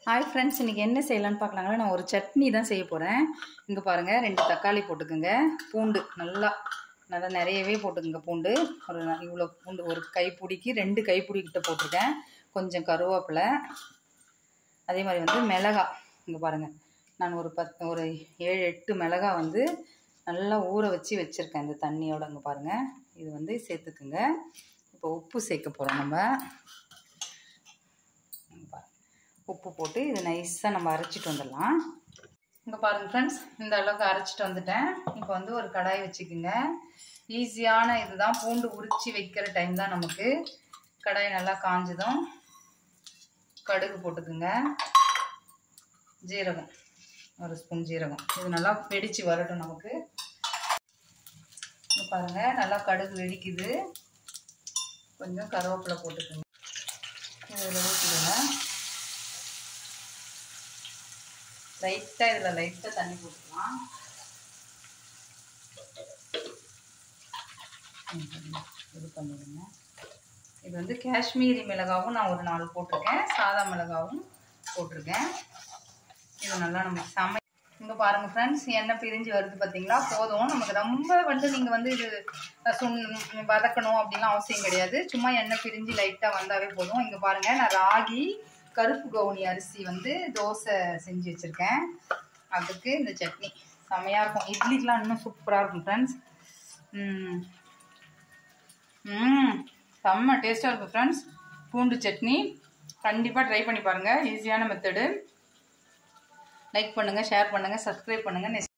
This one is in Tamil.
ஹாய் ஃப்ரெண்ட்ஸ் இன்றைக்கி என்ன செய்யலான்னு பார்க்கலாங்களா நான் ஒரு சட்னி தான் செய்ய போகிறேன் இங்கே பாருங்கள் ரெண்டு தக்காளி போட்டுக்குங்க பூண்டு நல்லா நல்லா நிறையவே போட்டுக்குங்க பூண்டு ஒரு ந- இவ்வளோ பூண்டு ஒரு கைப்பிடிக்கு ரெண்டு கைப்பிடி கிட்ட போட்டிருக்கேன் கொஞ்சம் கருவேப்பிலை அதே மாதிரி வந்து மிளகா இங்கே பாருங்கள் நான் ஒரு பத் ஒரு ஏழு எட்டு மிளகா வந்து நல்லா ஊற வச்சு வச்சுருக்கேன் இந்த தண்ணியோட இங்கே பாருங்கள் இது வந்து சேர்த்துக்குங்க இப்போ உப்பு சேர்க்க போகிறோம் நம்ம இங்க பாருங்க. உப்பு போட்டு இது நைஸாக நம்ம அரைச்சிட்டு வந்துடலாம் இங்கே பாருங்க ஃப்ரெண்ட்ஸ் இந்த அளவுக்கு அரைச்சிட்டு வந்துட்டேன் இப்போ வந்து ஒரு கடாய் வச்சுக்கோங்க ஈஸியான இதுதான் பூண்டு உரிச்சு வைக்கிற டைம் தான் நமக்கு கடாய் நல்லா காஞ்சதும் கடுகு போட்டுக்குங்க ஜீரகம் ஒரு ஸ்பூன் ஜீரகம் இது நல்லா வெடிச்சு வரட்டும் நமக்கு இங்க பாருங்க நல்லா கடுகு வெடிக்குது கொஞ்சம் கருவேப்பிலை போட்டுக்குங்க இதில் ஊற்றிடுங்க லைட்டாக இதில் லைட்டாக தண்ணி போட்டுக்கலாம் ம், இது பண்ணிடுங்க இது வந்து காஷ்மீரி மிளகாவும் நான் ஒரு நாலு போட்டிருக்கேன் சாதா மிளகாவும் போட்டிருக்கேன் இது நல்லா நம்ம சமை இங்கே பாருங்க ஃப்ரெண்ட்ஸ் எண்ணெய் பிரிஞ்சு வருது பார்த்தீங்களா போதும் நமக்கு ரொம்ப வந்து நீங்கள் வந்து இது அஹ், சுண் வதக்கணும் அப்படிலாம் அவசியம் கிடையாது சும்மா எண்ணெய் பிரிஞ்சு லைட்டாக வந்தாவே போதும் இங்கே பாருங்கள் நான் ராகி கருப்பு கவுனி அரிசி வந்து தோசை செஞ்சு வச்சுருக்கேன் அதுக்கு இந்த சட்னி செமையாக இருக்கும் இட்லிக்கெலாம் இன்னும் சூப்பராக இருக்கும் ஃப்ரெண்ட்ஸ் ம் ம் செம்ம டேஸ்ட்டாக இருக்கும் ஃப்ரெண்ட்ஸ் பூண்டு சட்னி கண்டிப்பாக ட்ரை பண்ணி பாருங்கள் ஈஸியான மெத்தடு லைக் பண்ணுங்கள் ஷேர் பண்ணுங்கள் சப்ஸ்கிரைப் பண்ணுங்கள்